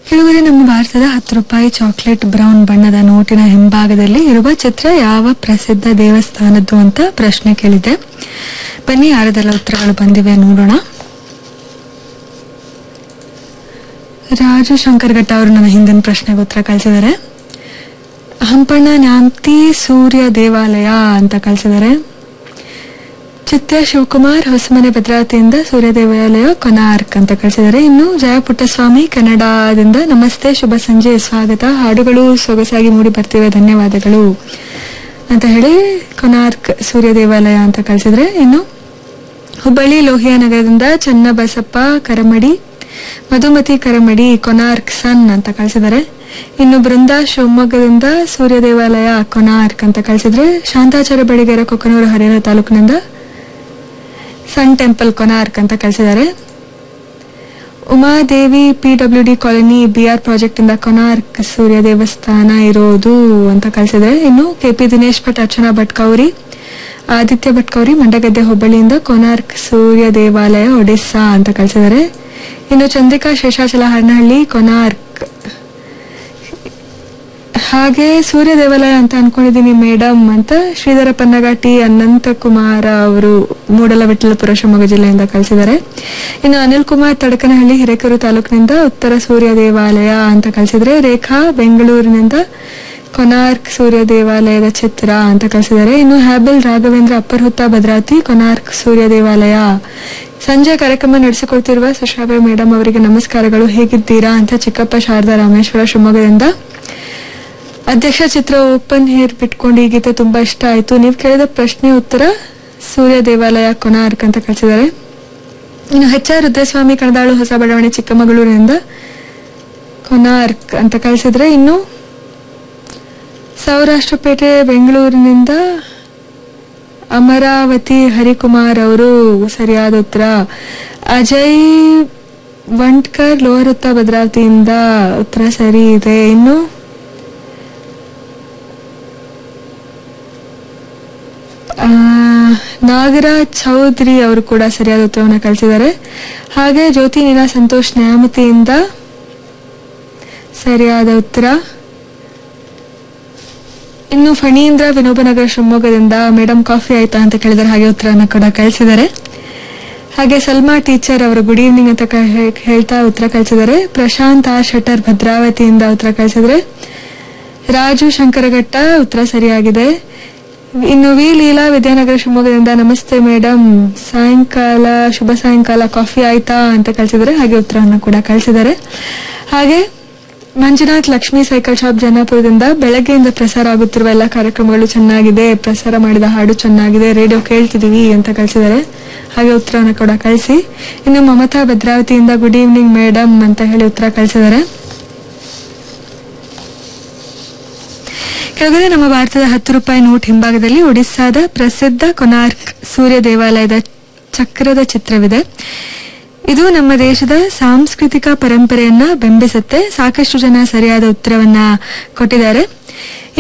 ಕೆಲವರೆ ನಮ್ಮ ಭಾರತದ ಹತ್ತು ರೂಪಾಯಿ ಚಾಕ್ಲೇಟ್ ಬ್ರೌನ್ ಬಣ್ಣದ ನೋಟಿನ ಹಿಂಭಾಗದಲ್ಲಿ ಇರುವ ಚಿತ್ರ ಯಾವ ಪ್ರಸಿದ್ಧ ದೇವಸ್ಥಾನದ್ದು ಅಂತ ಪ್ರಶ್ನೆ ಕೇಳಿದೆ ಬನ್ನಿ ಯಾರದೆಲ್ಲ ಉತ್ತರಗಳು ಬಂದಿವೆ ನೋಡೋಣ ರಾಜು ಶಂಕರ್ ಘಟ್ಟ ಅವರು ನನ್ನ ಹಿಂದಿನ ಪ್ರಶ್ನೆಗೆ ಉತ್ತರ ಕಳಿಸಿದ್ದಾರೆ ಹಂಪಣ್ಣ ನ್ಯಾಮ್ತಿ ಸೂರ್ಯ ದೇವಾಲಯ ಅಂತ ಕಳಿಸಿದ್ದಾರೆ ಚಿತ್ಯ ಶಿವಕುಮಾರ್ ಹೊಸಮನೆ ಭದ್ರಾವತಿಯಿಂದ ಸೂರ್ಯ ದೇವಾಲಯ ಕೊನಾರ್ಕ್ ಅಂತ ಕಳಿಸಿದ್ದಾರೆ ಇನ್ನು ಜಯ ಪುಟ್ಟಸ್ವಾಮಿ ಕನ್ನಡದಿಂದ ನಮಸ್ತೆ ಶುಭ ಸಂಜೆ ಸ್ವಾಗತ ಹಾಡುಗಳು ಸೊಗಸಾಗಿ ಮೂಡಿ ಬರ್ತಿವೆ ಧನ್ಯವಾದಗಳು ಅಂತ ಹೇಳಿ ಕೊನಾರ್ಕ್ ಸೂರ್ಯ ದೇವಾಲಯ ಅಂತ ಕಳಿಸಿದ್ರೆ ಇನ್ನು ಹುಬ್ಬಳ್ಳಿ ಲೋಹಿಯಾ ನಗರದಿಂದ ಚನ್ನಬಸಪ್ಪ ಕರಮಡಿ ಮಧುಮತಿ ಕರಮಡಿ ಕೊನಾರ್ಕ್ ಸನ್ ಅಂತ ಕಳಿಸಿದ್ದಾರೆ ಇನ್ನು ಬೃಂದಾ ಶಿವಮೊಗ್ಗದಿಂದ ಸೂರ್ಯ ದೇವಾಲಯ ಕೊನಾರ್ಕ್ ಅಂತ ಕಳಿಸಿದ್ರೆ ಶಾಂತಾಚಾರ್ಯ ಬಡಿಗೆರ ಕೊಕ್ಕನೂರು ಹರಿಹರ ತಾಲೂಕಿನಿಂದ ಸನ್ ಟೆಂಪಲ್ ಕೊನಾರ್ಕ್ ಅಂತ ಕಳಿಸಿದ್ದಾರೆ Umadevi P W D colony B R project ಇಂದ ಕೊನಾರ್ಕ್ ಸೂರ್ಯ ದೇವಸ್ಥಾನ ಇರೋದು ಅಂತ ಕಳಿಸಿದ್ದಾರೆ ಇನ್ನು ಕೆಪಿ ದಿನೇಶ್ ಭಟ್ ಅರ್ಚನಾ ಭಟ್ಕೌರಿ ಆದಿತ್ಯ ಭಟ್ಕೌರಿ ಮಂಡಗದ್ದೆ ಹುಬ್ಬಳ್ಳಿಯಿಂದ ಕೊನಾರ್ಕ್ ಸೂರ್ಯ ದೇವಾಲಯ ಒಡಿಸ್ಸಾ ಅಂತ ಕಳಿಸಿದ್ದಾರೆ ಇನ್ನು ಚಂದ್ರಿಕಾ ಶೇಷಾಚಲ ಹರ್ನಹಳ್ಳಿ ಕೊನಾರ್ಕ್ ಹಾಗೆ ಸೂರ್ಯ ದೇವಾಲಯ ಅಂತ ಅನ್ಕೊಂಡಿದೀನಿ ಮೇಡಮ್ ಅಂತ ಶ್ರೀಧರ ಪನ್ನಗಾಟಿ ಅನಂತ ಕುಮಾರ ಅವರು ಮೂಡಲ ವಿಠಲಪುರ ಶಿವಮೊಗ್ಗ ಜಿಲ್ಲೆಯಿಂದ ಕಳಿಸಿದ್ದಾರೆ ಇನ್ನು ಅನಿಲ್ ಕುಮಾರ್ ತಡಕನಹಳ್ಳಿ ಹಿರೇಕೆರೂರು ತಾಲೂಕಿನಿಂದ ಉತ್ತರ ಸೂರ್ಯ ದೇವಾಲಯ ಅಂತ ಕಳಿಸಿದ್ರೆ ರೇಖಾ ಬೆಂಗಳೂರಿನಿಂದ ಕೊನಾರ್ಕ್ ಸೂರ್ಯ ದೇವಾಲಯದ ಚಿತ್ರ ಅಂತ ಕಳಿಸಿದ್ದಾರೆ ಇನ್ನು ಹ್ಯಾಬಿಲ್ ರಾಘವೇಂದ್ರ ಅಪ್ಪರ್ ಹುತ್ತ ಭದ್ರಾವತಿ ಕೊನಾರ್ಕ್ ಸೂರ್ಯ ದೇವಾಲಯ ಸಂಜೆ ಕಾರ್ಯಕ್ರಮ ನಡೆಸಿಕೊಡ್ತಿರುವ ಸುಶ್ರಾವ್ಯ ಮೇಡಮ್ ಅವರಿಗೆ ನಮಸ್ಕಾರಗಳು ಹೇಗಿದ್ದೀರಾ ಅಂತ ಚಿಕ್ಕಪ್ಪ ಶಾರದಾ ರಾಮೇಶ್ವರ ಶಿವಮೊಗ್ಗದಿಂದ ಅಧ್ಯಕ್ಷ ಚಿತ್ರ ಓಪನ್ ಹೇರ್ ಬಿಟ್ಕೊಂಡು ಈ ಗೀತೆ ತುಂಬಾ ಇಷ್ಟ ಆಯ್ತು ನೀವು ಕೇಳಿದ ಪ್ರಶ್ನೆ ಉತ್ತರ ಸೂರ್ಯ ದೇವಾಲಯ ಕೊನಾರ್ಕ್ ಅಂತ ಕಳಿಸಿದ್ದಾರೆ ಇನ್ನು ಎಚ್ ಆರ್ ರುದ್ರಸ್ವಾಮಿ ಕಣದಾಳು ಹೊಸ ಬಡಾವಣೆ ಚಿಕ್ಕಮಗಳೂರಿನಿಂದ ಕೊನಾರ್ಕ್ ಅಂತ ಕಳಿಸಿದ್ರೆ ಇನ್ನು ಸೌರಾಷ್ಟ್ರಪೇಟೆ ಬೆಂಗಳೂರಿನಿಂದ ಅಮರಾವತಿ ಹರಿಕುಮಾರ್ ಅವರು ಸರಿಯಾದ ಉತ್ತರ ಅಜಯ್ ವಂಟ್ಕರ್ ಲೋಹರ್ ಹುತ್ತ ಭದ್ರಾವತಿಯಿಂದ ಉತ್ತರ ಸರಿ ಇದೆ ಇನ್ನು ಆ, ನಾಗರಾಜ್ ಚೌಧರಿ ಅವರು ಕೂಡ ಸರಿಯಾದ ಉತ್ತರವನ್ನು ಕಳಿಸಿದ್ದಾರೆ ಹಾಗೆ ಜ್ಯೋತಿ ನೀಲಾ ಸಂತೋಷ್ ನ್ಯಾಮತಿಯಿಂದ ಸರಿಯಾದ ಉತ್ತರ ಇನ್ನು ಫಣೀಂದ್ರ ವಿನೋಬನಗರ ಶಿವಮೊಗ್ಗದಿಂದ ಮೇಡಮ್ ಕಾಫಿ ಆಯ್ತಾ ಅಂತ ಕೇಳಿದರೆ ಹಾಗೆ ಉತ್ತರನ ಕೂಡ ಕಳಿಸಿದ್ದಾರೆ ಹಾಗೆ ಸಲ್ಮಾ ಟೀಚರ್ ಅವರು ಗುಡ್ ಈವ್ನಿಂಗ್ ಅಂತ ಕ- ಹೇ- ಹೇಳ್ತಾ ಉತ್ತರ ಕಳಿಸಿದ್ದಾರೆ ಪ್ರಶಾಂತ್ ಆರ್ ಶೆಟ್ಟರ್ ಭದ್ರಾವತಿಯಿಂದ ಉತ್ತರ ಕಳಿಸಿದ್ರೆ ರಾಜು ಶಂಕರಘಟ್ಟ ಉತ್ತರ ಸರಿಯಾಗಿದೆ ಇನ್ನು ವಿ ಲೀಲಾ ವಿದ್ಯಾನಗರ ಶಿವಮೊಗ್ಗದಿಂದ ನಮಸ್ತೆ ಮೇಡಮ್ ಸಾಯಂಕಾಲ ಶುಭ ಸಾಯಂಕಾಲ ಕಾಫಿ ಆಯ್ತಾ ಅಂತ ಕಳಿಸಿದ್ದಾರೆ ಹಾಗೆ ಉತ್ತರವನ್ನು ಕೂಡ ಕಳಿಸಿದ್ದಾರೆ ಹಾಗೆ ಮಂಜುನಾಥ್ ಲಕ್ಷ್ಮಿ ಸೈಕಲ್ ಶಾಪ್ ಜನ್ನಾಪುರದಿಂದ ಬೆಳಗ್ಗೆಯಿಂದ ಪ್ರಸಾರ ಆಗುತ್ತಿರುವ ಎಲ್ಲ ಕಾರ್ಯಕ್ರಮಗಳು ಚೆನ್ನಾಗಿದೆ ಪ್ರಸಾರ ಮಾಡಿದ ಹಾಡು ಚೆನ್ನಾಗಿದೆ ರೇಡಿಯೋ ಕೇಳ್ತಿದೀವಿ ಅಂತ ಕಳಿಸಿದ್ದಾರೆ ಹಾಗೆ ಉತ್ತರವನ್ನು ಕೂಡ ಕಳಿಸಿ ಇನ್ನು ಮಮತಾ ಭದ್ರಾವತಿಯಿಂದ ಗುಡ್ ಈವ್ನಿಂಗ್ ಮೇಡಮ್ ಅಂತ ಹೇಳಿ ಉತ್ತರ ಕಳಿಸಿದ್ದಾರೆ ಕೆಳಗಡೆ ನಮ್ಮ ಭಾರತದ ಹತ್ತು ರೂಪಾಯಿ ನೋಟ್ ಹಿಂಭಾಗದಲ್ಲಿ ಒಡಿಸ್ಸಾದ ಪ್ರಸಿದ್ಧ ಕೊನಾರ್ಕ್ ಸೂರ್ಯ ದೇವಾಲಯದ ಚಕ್ರದ ಚಿತ್ರವಿದೆ ಇದು ನಮ್ಮ ದೇಶದ ಸಾಂಸ್ಕೃತಿಕ ಪರಂಪರೆಯನ್ನ ಬಿಂಬಿಸುತ್ತೆ ಸಾಕಷ್ಟು ಜನ ಸರಿಯಾದ ಉತ್ತರವನ್ನ ಕೊಟ್ಟಿದ್ದಾರೆ